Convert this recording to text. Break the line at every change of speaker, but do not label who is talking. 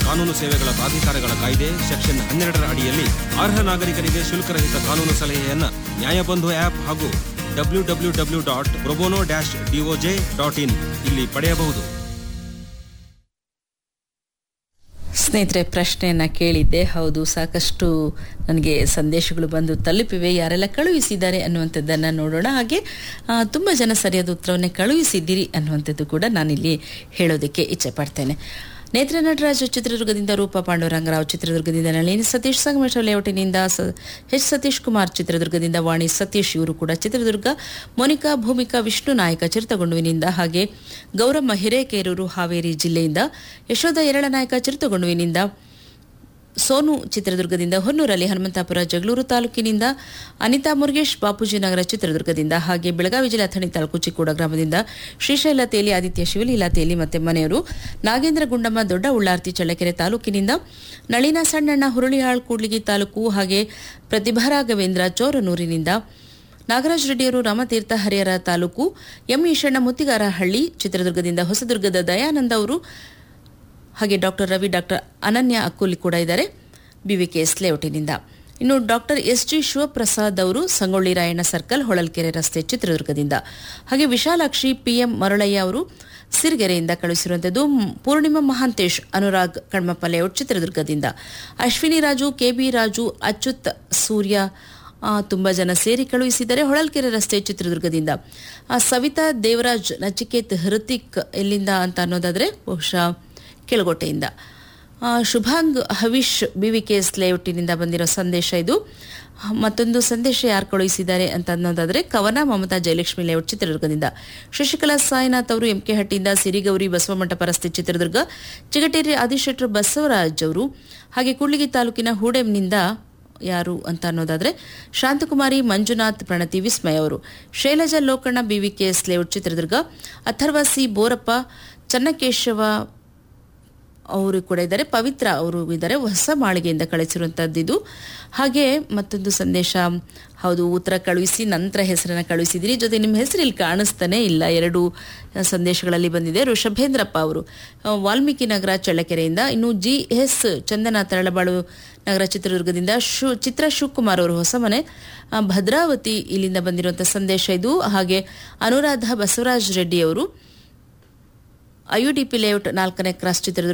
ಕಾನೂನು ಸೇವೆಗಳ ಪ್ರಾಧಿಕಾರಗಳ ಕಾಯ್ದೆ ಸೆಕ್ಷನ್ ಹನ್ನೆರಡರ ಅಡಿಯಲ್ಲಿ ಅರ್ಹ ನಾಗರಿಕರಿಗೆ ಶುಲ್ಕರಹಿತ ಕಾನೂನು ಸಲಹೆಯನ್ನ ನ್ಯಾಯಬಂಧು ಆಪ್ ಹಾಗೂ W W W dot probono dash DOJ dot in ಇಲ್ಲಿ ಪಡೆಯಬಹುದು
ಸ್ನೇಹಿತರೆ ಪ್ರಶ್ನೆಯನ್ನು ಕೇಳಿದ್ದೆ ಹೌದು ಸಾಕಷ್ಟು ನನಗೆ ಸಂದೇಶಗಳು ಬಂದು ತಲುಪಿವೆ ಯಾರೆಲ್ಲ ಕಳುಹಿಸಿದ್ದಾರೆ ಅನ್ನುವಂಥದ್ದನ್ನು ನೋಡೋಣ ಹಾಗೆ ಆ, ತುಂಬ ಜನ ಸರಿಯಾದ ಉತ್ತರವನ್ನೇ ಕಳುಹಿಸಿದ್ದೀರಿ ಅನ್ನುವಂಥದ್ದು ಕೂಡ ನಾನಿಲ್ಲಿ ಹೇಳೋದಕ್ಕೆ ಇಚ್ಛೆ ಪಡ್ತೇನೆ ನೇತ್ರ ನಟರಾಜು ಚಿತ್ರದುರ್ಗದಿಂದ ರೂಪ ಪಾಂಡುರಂಗರಾವ್ ಚಿತ್ರದುರ್ಗದಿಂದ ನಳಿನಿ ಸತೀಶ್ ಸಂಗಮೇಶ್ವರ ಲೇಔಟಿನಿಂದ ಸ ಎಚ್ ಸತೀಶ್ ಕುಮಾರ್ ಚಿತ್ರದುರ್ಗದಿಂದ ವಾಣಿ ಸತೀಶ್ ಇವರು ಕೂಡ ಚಿತ್ರದುರ್ಗ ಮೋನಿಕಾ ಭೂಮಿಕಾ ವಿಷ್ಣು ನಾಯಕ ಚಿರತಗೊಂಡುವಿನಿಂದ ಹಾಗೆ ಗೌರಮ್ಮ ಹಿರೇಕೇರೂರು ಹಾವೇರಿ ಜಿಲ್ಲೆಯಿಂದ ಯಶೋಧ ಎರಳನಾಯಕ ಚಿರತಗೊಂಡುವಿನಿಂದ ಸೋನು ಚಿತ್ರದುರ್ಗದಿಂದ ಹೊನ್ನೂರಲ್ಲಿ ಹನುಮಂತಾಪುರ ಜಗಳೂರು ತಾಲೂಕಿನಿಂದ ಅನಿತಾ ಮುರುಗೇಶ್ ಬಾಪೂಜಿ ನಗರ ಚಿತ್ರದುರ್ಗದಿಂದ ಹಾಗೆ ಬೆಳಗಾವಿ ಜಿಲ್ಲೆ ಅಥಣಿ ತಾಲೂಕು ಚಿಕ್ಕೋಡ ಗ್ರಾಮದಿಂದ ಶ್ರೀಶೈಲ ತೇಲಿ ಆದಿತ್ಯ ಶಿವಲೀಲಾ ತೇಲಿ ಮತ್ತೆ ಮನೆಯವರು ನಾಗೇಂದ್ರ ಗುಂಡಮ್ಮ ದೊಡ್ಡ ಉಳ್ಳಾರ್ತಿ ಚಳ್ಳಕೆರೆ ತಾಲೂಕಿನಿಂದ ನಳಿನ ಸಣ್ಣಣ್ಣ ಹುರುಳಿಹಾಳ್ ಕೂಡ್ಲಿಗಿ ತಾಲೂಕು ಹಾಗೆ ಪ್ರತಿಭಾ ರಾಘವೇಂದ್ರ ಚೋರನೂರಿನಿಂದ ನಾಗರಾಜ್ ರೆಡ್ಡಿಯವರು ರಾಮತೀರ್ಥ ಹರಿಹರ ತಾಲೂಕು ಎಂ ಈಶಣ್ಣ ಮುತ್ತಿಗಾರಹಳ್ಳಿ ಚಿತ್ರದುರ್ಗದಿಂದ ಹೊಸದುರ್ಗದ ದಯಾನಂದ ಅವರು ಹಾಗೆ ಡಾಕ್ಟರ್ ರವಿ ಡಾಕ್ಟರ್ ಅನನ್ಯ ಅಕ್ಕುಲಿ ಕೂಡ ಇದ್ದಾರೆ ಬಿವಿಕೆಎಸ್ ಲೇಔಟಿನಿಂದ ಇನ್ನು ಡಾಕ್ಟರ್ ಎಸ್ ಜಿ ಶಿವಪ್ರಸಾದ್ ಅವರು ಸಂಗೊಳ್ಳಿ ರಾಯಣ್ಣ ಸರ್ಕಲ್ ಹೊಳಲ್ಕೆರೆ ರಸ್ತೆ ಚಿತ್ರದುರ್ಗದಿಂದ ಹಾಗೆ ವಿಶಾಲಾಕ್ಷಿ ಪಿಎಂ ಮರಳಯ್ಯ ಅವರು ಸಿರಿಗೆರೆಯಿಂದ ಕಳುಹಿಸಿರುವಂಥದ್ದು ಮ್, ಪೂರ್ಣಿಮಾ ಮಹಾಂತೇಶ್ ಅನುರಾಗ್ ಕಣ್ಮಪ್ಪ ಲೇಔಟ್ ಚಿತ್ರದುರ್ಗದಿಂದ ಅಶ್ವಿನಿ ರಾಜು ಕೆಬಿ ರಾಜು ಅಚ್ಯುತ್ ಸೂರ್ಯ ಆ, ತುಂಬಾ ಜನ ಸೇರಿ ಕಳುಹಿಸಿದ್ದಾರೆ ಹೊಳಲ್ಕೆರೆ ರಸ್ತೆ ಚಿತ್ರದುರ್ಗದಿಂದ ಆ, ಸವಿತಾ ದೇವರಾಜ್ ನಚಿಕೇತ್ ಹೃತಿಕ್ ಎಲ್ಲಿಂದ ಅಂತ ಅನ್ನೋದಾದ್ರೆ ಬಹುಶಃ ಕೆಳಗೋಟೆಯಿಂದ ಆ, ಶುಭಾಂಗ್ ಹವಿಶ್ ಬಿವಿಕೆಎಸ್ ಲೇಔಟಿನಿಂದ ಬಂದಿರೋ ಸಂದೇಶ ಇದು ಮತ್ತೊಂದು ಸಂದೇಶ ಯಾರು ಕಳುಹಿಸಿದ್ದಾರೆ ಅಂತ ಅನ್ನೋದಾದ್ರೆ ಕವನ ಮಮತಾ ಜಯಲಕ್ಷ್ಮಿ ಲೇಔಟ್ ಚಿತ್ರದುರ್ಗದಿಂದ ಶಶಿಕಲಾ ಸಾಯಿನಾಥ್ ಅವರು ಎಂಕೆ ಹಟ್ಟಿಯಿಂದ ಸಿರಿಗೌರಿ ಬಸವಮಂಟಪ ರಸ್ತೆ ಚಿತ್ರದುರ್ಗ ಚಿಗಟೇರಿ ಆದಿಶೆಟ್ರು ಬಸವರಾಜ್ ಅವರು ಹಾಗೆ ಕೂಡ್ಲಿಗಿ ತಾಲೂಕಿನ ಹೂಡೆಂನಿಂದ ಯಾರು ಅಂತ ಅನ್ನೋದಾದ್ರೆ ಶಾಂತಕುಮಾರಿ ಮಂಜುನಾಥ್ ಪ್ರಣತಿ ವಿಸ್ಮಯ ಅವರು Shailaja Lokanna BVKS layout Chitradurga Atharva C Borappa Channakeshava ಅವರು ಕೂಡ ಇದ್ದಾರೆ ಪವಿತ್ರ ಅವರು ಇದ್ದಾರೆ ಹೊಸ ಮಾಳಿಗೆಯಿಂದ ಕಳಿಸಿರುವಂಥದ್ದು ಇದು ಹಾಗೆ ಮತ್ತೊಂದು ಸಂದೇಶ ಹೌದು ಉತ್ತರ ಕಳುಹಿಸಿ ನಂತರ ಹೆಸರನ್ನ ಕಳುಹಿಸಿದಿರಿ ಜೊತೆ ನಿಮ್ಮ ಹೆಸರು ಇಲ್ಲಿ ಕಾಣಿಸ್ತಾನೆ ಇಲ್ಲ ಎರಡು ಸಂದೇಶಗಳಲ್ಲಿ ಬಂದಿದೆ ಋಷಭೇಂದ್ರಪ್ಪ ಅವರು ಆ, ವಾಲ್ಮೀಕಿ ನಗರ ಚಳ್ಳಕೆರೆಯಿಂದ ಇನ್ನು ಜಿ ಎಸ್ ಚಂದನ ತರಳಬಾಳು ನಗರ ಚಿತ್ರದುರ್ಗದಿಂದ ಶು ಚಿತ್ರ ಶಿವಕುಮಾರ್ ಅವರು ಹೊಸ ಮನೆ ಆ, ಭದ್ರಾವತಿ ಇಲ್ಲಿಂದ ಬಂದಿರುವಂಥ ಸಂದೇಶ ಇದು ಹಾಗೆ ಅನುರಾಧ ಬಸವರಾಜ್ ರೆಡ್ಡಿ ಅವರು ಐಯುಡಿಪಿ ಲೇಔಟ್ ನಾಲ್ಕನೇ ಕ್ರಾಸ್ ಚಿತ್ರದುರ್ಗ